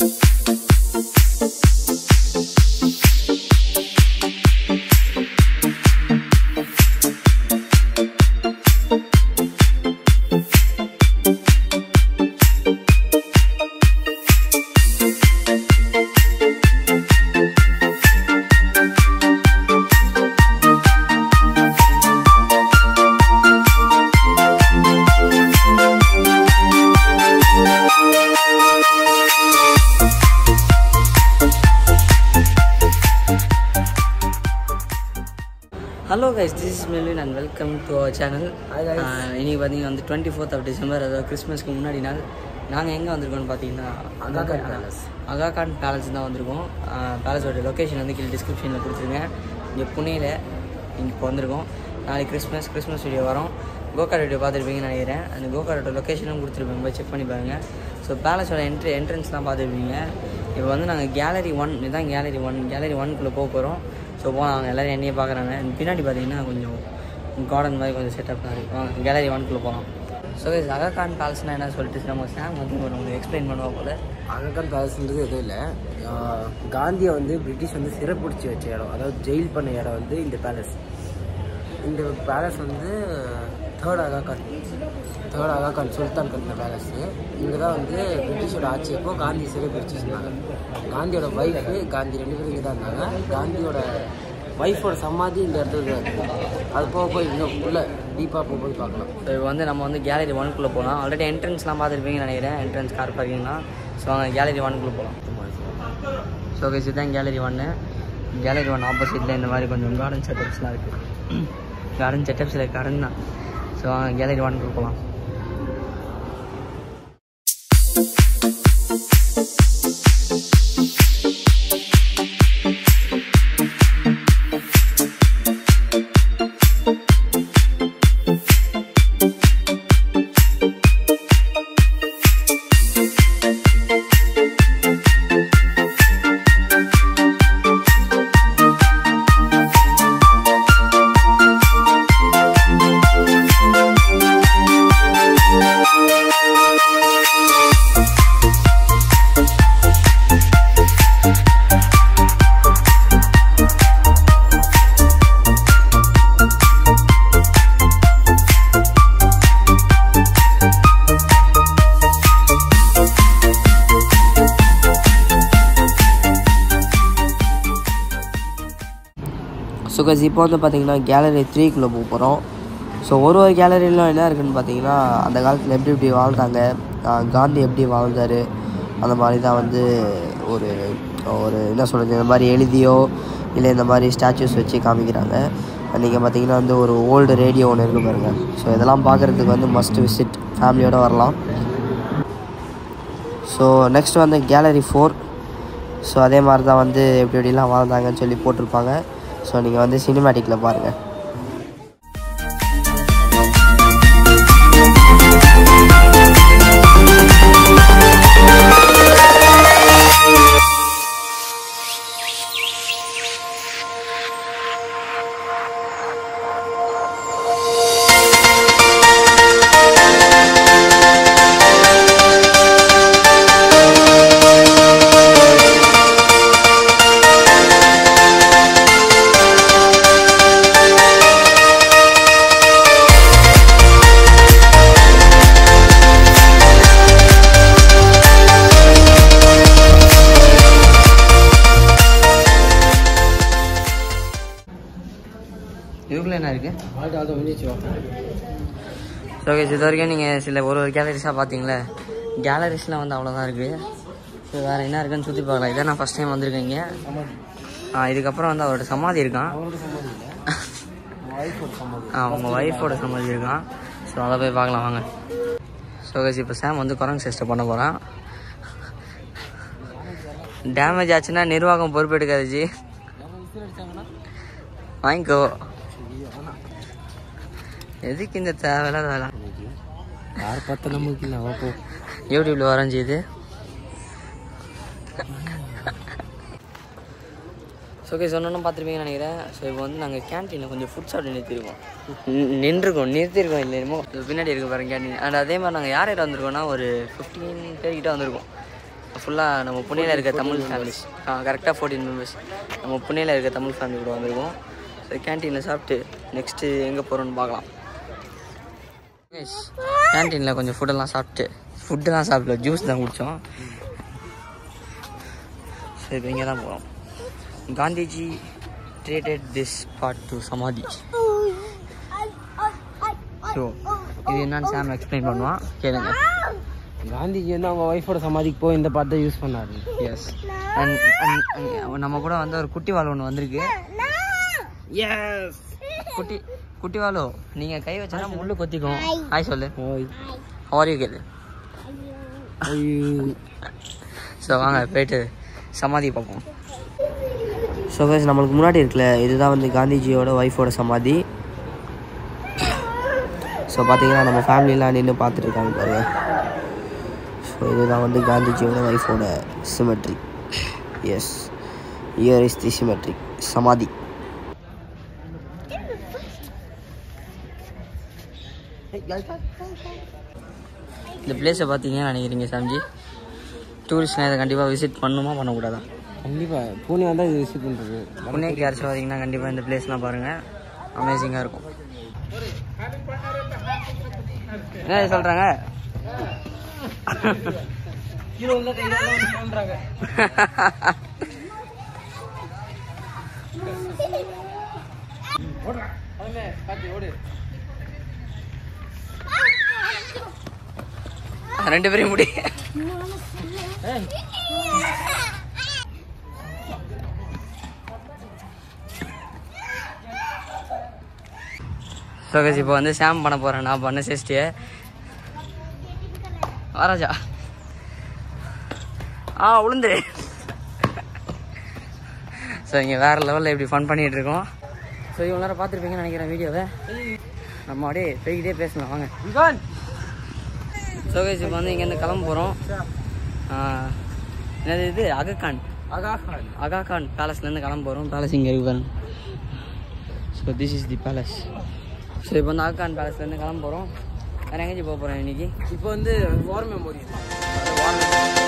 Hello guys this is Melvin and welcome to our channel இன்னைக்கு பார்த்தீங்கன்னா வந்து twenty fourth of December அதாவது கிறிஸ்மஸ்க்கு முன்னாடி நாள் நாங்கள் எங்கே வந்திருக்கோம்னு பார்த்தீங்கன்னா அகாகான் பேலஸ். அகாகான் பேலஸ் தான் வந்திருக்கோம் பேலஸோட லொக்கேஷன் வந்து கீழே டிஸ்கிரிப்ஷனில் கொடுத்துருங்க இங்கே புனேயில் இங்கே இப்போ வந்திருக்கோம் நாளைக்கு கிறிஸ்மஸ் கிறிஸ்மஸ் வீடியோ வரும் கோகார்ட் வீடியோ பார்த்துருப்பீங்கன்னு நினைக்கிறேன் அந்த கோகார்ட்டோட லொக்கேஷனும் கொடுத்துருப்பேன் போய் செக் பண்ணி பாருங்கள் ஸோ பேலஸோட என்ட்ரி என்ட்ரன்ஸ்லாம் பார்த்துருப்பீங்க இப்போ வந்து நாங்கள் கேலரி ஒன் இதுதான் கேலரி ஒன் கேலரி ஒன்குள்ளே போக போகிறோம் ஸோ போனால் அவங்க எல்லோரும் என்னையே பார்க்குறாங்க பின்னாடி பார்த்தீங்கன்னா கொஞ்சம் கார்டன் மாதிரி கொஞ்சம் செட்டப் தான் இருக்குது வாங்க கேலரி ஒன்குள்ளே போகலாம் ஸோ அககான் பேலஸ்னால் என்ன சொல்லிட்டு நம்ம சாம் வந்து உங்களுக்கு எக்ஸ்பிளைன் பண்ணுவோம் போல் அககான் பேலஸ்ன்றது எதுவும் இல்லை காந்தியை வந்து பிரிட்டிஷ் வந்து சிறைப்பிடிச்சி வச்ச இடம் அதாவது ஜெயில் பண்ண இடம் வந்து இந்த பேலஸ் இந்த பேலஸ் வந்து தேர்ட் அகாகான் தேர்ட் அகாகான் சுல்தான் கட்டின பேலஸ் இங்கே தான் வந்து பிரிட்டிஷோட ஆட்சி அப்போ காந்தி சிறைப்பிடிச்சு வச்சிருந்தாங்க காந்தியோட ஒய்ஃபு காந்தி ரெண்டு பேரும் இங்கே தான் இருந்தாங்க காந்தியோட ஒய்ஃபோட சமாதி இந்த இடத்துல தான் இருக்கு அது போக போய் இன்னும் உள்ள டீப்பாக போய் போய் பார்க்கலாம் ஸோ இப்போ வந்து நம்ம வந்து கேலரி ஒன்குள்ளே போகலாம் ஆல்ரெடி என்ட்ரன்ஸ்லாம் பார்த்துருப்பீங்கன்னு நினைக்கிறேன் என்ட்ரன்ஸ் கார் பார்க்கிங்லாம் ஸோ அங்கே கேலரி ஒன்குள்ளே போகலாம் ஸோ கைஸ் இதுதான் கேலரி ஒன்று கேலரி ஒன் ஆப்போசிட்டில் இந்த மாதிரி கொஞ்சம் கார்டன் செட்டப்ஸ்லாம் இருக்குது கார்டன் செட்டப்ஸில் கார்டன் தான் ஸோ கேலரி ஒன்குள்ளே போகலாம் ஸோ கஸ் இப்போ வந்து பார்த்தீங்கன்னா கேலரி த்ரீக்குள்ளே போக போகிறோம் ஸோ ஒரு ஒரு கேலரியிலும் என்ன இருக்குன்னு பார்த்தீங்கன்னா அந்த காலத்தில் எப்படி எப்படி வாழ்ந்தாங்க ஆஹ் காந்தி எப்படி வாழ்ந்தார் அந்த மாதிரி தான் வந்து ஒரு ஒரு என்ன சொல்கிறது இந்த மாதிரி எழுதியோ இல்லை இந்த மாதிரி ஸ்டாச்சூஸ் வச்சு காமிக்கிறாங்க நீங்கள் பார்த்தீங்கன்னா வந்து ஒரு ஓல்டு ரேடியோ ஒன்று இருக்கு பாருங்க ஸோ இதெல்லாம் பார்க்குறதுக்கு வந்து மஸ்ட் விசிட் ஃபேமிலியோடு வரலாம் ஸோ நெக்ஸ்ட் வந்து கேலரி ஃபோர் ஸோ அதே மாதிரி தான் வந்து எப்படி எப்படிலாம் வாழ்ந்தாங்கன்னு சொல்லி போட்டிருப்பாங்க ஸோ நீங்கள் வந்து சினிமேட்டிக்கில் பாருங்கள் இதுக்குள்ளே என்ன இருக்குது ஆல்ரெடி அதை வந்துச்சு ஸோ கைஸ் இது வரைக்கும் நீங்கள் சில ஒரு ஒரு கேலரிஸாக பார்த்தீங்களே கேலரிஸ்லாம் வந்து அவ்வளோதான் இருக்குது ஸோ வேறு என்ன இருக்குன்னு சுற்றி பார்க்கலாம் இதான் நான் ஃபஸ்ட் டைம் வந்திருக்கேன் இங்கே ஆ இதுக்கப்புறம் வந்து அவரோட சமாதி இருக்கான் அவரோட சமாதி இல்லை ஒய்ஃபோட சமாதி ஆ உங்கள் ஒய்ஃபோட சமாதி இருக்கான் ஸோ அதை போய் பார்க்கலாம் வாங்க ஸோ கைஸ் இப்போ சாம் வந்து குரங்கு சிஸ்டம் பண்ண போகிறான் டேமேஜ் ஆச்சுன்னா நிர்வாகம் பொறுப்பெடுக்காது ஜி வாங்கிக்கோ எதுக்கு இந்த தேவையில்லாத வேலை யார் பார்த்தா நமக்கு இல்லை அவ போ யூடியூப்ல வரைஞ்சி இது ஸோ ஓகே சொன்னோன்னு பார்த்துருப்பீங்கன்னு நினைக்கிறேன் ஸோ இப்போ வந்து நாங்கள் கேன்டீனில் கொஞ்சம் ஃபுட் சாப்பிட்டு நிறுத்திருக்கோம் நி- நின்றுருக்கோம் நிறுத்திருக்கோம் இல்லை என்னமோ இது பின்னாடி இருக்க பாருங்க கேன்டீன் அண்ட் அதே மாதிரி நாங்கள் யார் யார் வந்திருக்கோம்னா ஒரு ஃபிஃப்டீன் பேர்கிட்ட வந்திருக்கோம் ஃபுல்லாக நம்ம புனேல இருக்க தமிழ் ஃபேமிலிஸ் கரெக்டாக ஃபோர்டீன் மெம்பர்ஸ் நம்ம புனேல இருக்க தமிழ் ஃபேமிலி கூட வந்திருக்கோம் ஸோ கேன்டீனில் சாப்பிட்டு நெக்ஸ்ட்டு எங்கே போகிறோன்னு பார்க்கலாம் கேன்டீனில் கொஞ்சம் ஃபுட்டெல்லாம் சாப்பிட்டு ஃபுட்டெல்லாம் சாப்பிடல ஜூஸ் தான் குடித்தோம் ஸோ இப்போ இங்கே தான் போகிறோம் Gandhiji traded this part to samadhi so இது என்னன்னு சாம் எக்ஸ்பிளைன் பண்ணுவான் கேளுங்க காந்திஜி வந்து அவங்க ஒய்ஃபோட சமாதிக்கு போய் இந்த பாட்டை யூஸ் பண்ணாரு எஸ் நம்ம கூட வந்து ஒரு குட்டி வால் ஒன்று வந்திருக்கு எஸ் குட்டி குட்டி வாலோ நீங்கள் கை வச்சா முள்ளு கொத்திக்கும் ஹாய் சொல்லு ஓய் ஹவாரியூ கேளு ஸோ வாங்க போயிட்டு சமாதி பார்ப்போம் ஸோ கைஸ் நம்மளுக்கு முன்னாடி இருக்குல்ல இதுதான் வந்து காந்திஜியோட ஒய்ஃபோட சமாதி ஸோ பார்த்தீங்கன்னா நம்ம ஃபேமிலிலாம் நின்று பார்த்துட்டு இருக்காங்க பாருங்க ஸோ இதுதான் வந்து காந்திஜியோட ஒய்ஃபோட cemetery as here is the cemetery samadhi இந்த பிளேஸை பார்த்தீங்கன்னா நினைக்கிறீங்க சாம்ஜி டூரிஸ்ட்லாம் இதை கண்டிப்பாக விசிட் பண்ணுமா பண்ணக்கூடாதா கண்டிப்பாக பூனே வந்தால் இது விசிட் பண்ணுறது புனேக்கு யாராச்சும் பார்த்தீங்கன்னா கண்டிப்பாக இந்த பிளேஸ்லாம் பாருங்கள் அமேசிங்காக இருக்கும் என்ன சொல்கிறாங்க ரெண்டு பேரையும் முடி சோகஸ் இப்போ வந்து சாம் பண்ண போகிறேன் நான் பண்ண சேஷ்டியை வாராஜா ஆ உளுந்து ஸோ இங்கே வேறு லெவலில் இப்படி ஃபன் பண்ணிகிட்டு இருக்கோம் ஸோ இவ்வளோ நேரம் பார்த்துருப்பீங்கன்னு நினைக்கிறேன் வீடியோவை நம்ம அப்படியே போய்கிட்டே பேசலாம் வாங்க சோகேஷ் இப்போ வந்து இங்கேருந்து கிளம்ப போகிறோம் என்னது இது அககான் அகாகான் அகாகான் பேலஸ்லேருந்து கிளம்ப போகிறோம் பேலஸ் இங்கே இருக்கு பாருங்க so this is the palace so இப்போ வந்து அககான் பேலஸ்லேருந்து கிளம்ப போகிறோம் வேறு எங்கேயும் போக போகிறோம் இன்னைக்கு இப்போ வந்து வார் மெமோரியல் வார்